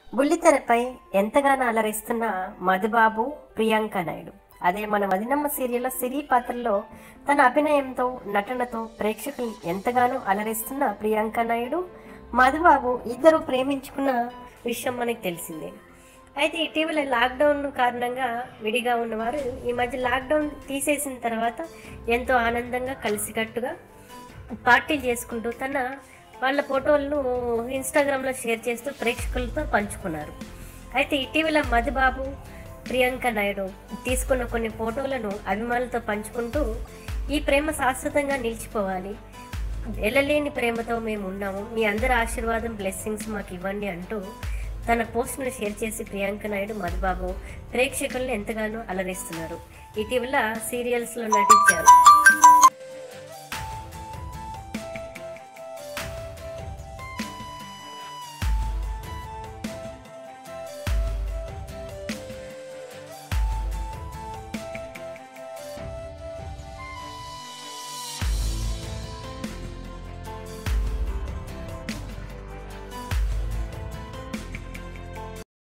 బుల్లితెరపై ఎంతగానో అలరిస్తున్న మధుబాబు ప్రియాంక నాయుడు అదే మన వదినమ్మ సీరియల్లో సిరి పాత్రలో తన అభినయంతో నటనతో ప్రేక్షకుల్ని ఎంతగానో అలరిస్తున్న ప్రియాంక నాయుడు మధుబాబు ఇద్దరు ప్రేమించుకున్న విషయం మనకి తెలిసిందే అయితే ఇటీవల లాక్డౌన్ కారణంగా విడిగా ఉన్నవారు ఈ మధ్య లాక్డౌన్ తీసేసిన తర్వాత ఎంతో ఆనందంగా కలిసికట్టుగా పార్టీలు చేసుకుంటూ తన వాళ్ళ ఫోటోలను ఇన్స్టాగ్రామ్లో షేర్ చేస్తూ ప్రేక్షకులతో పంచుకున్నారు అయితే ఇటీవల మధుబాబు ప్రియాంక నాయుడు తీసుకున్న కొన్ని ఫోటోలను అభిమానులతో పంచుకుంటూ ఈ ప్రేమ శాశ్వతంగా నిలిచిపోవాలి ఎల్లలేని ప్రేమతో మేము ఉన్నాము మీ అందరి ఆశీర్వాదం బ్లెస్సింగ్స్ మాకు ఇవ్వండి అంటూ తన పోస్ట్ను షేర్ చేసి ప్రియాంక నాయుడు మధుబాబు ప్రేక్షకులను ఎంతగానో అలరిస్తున్నారు ఇటీవల సీరియల్స్లో నటించారు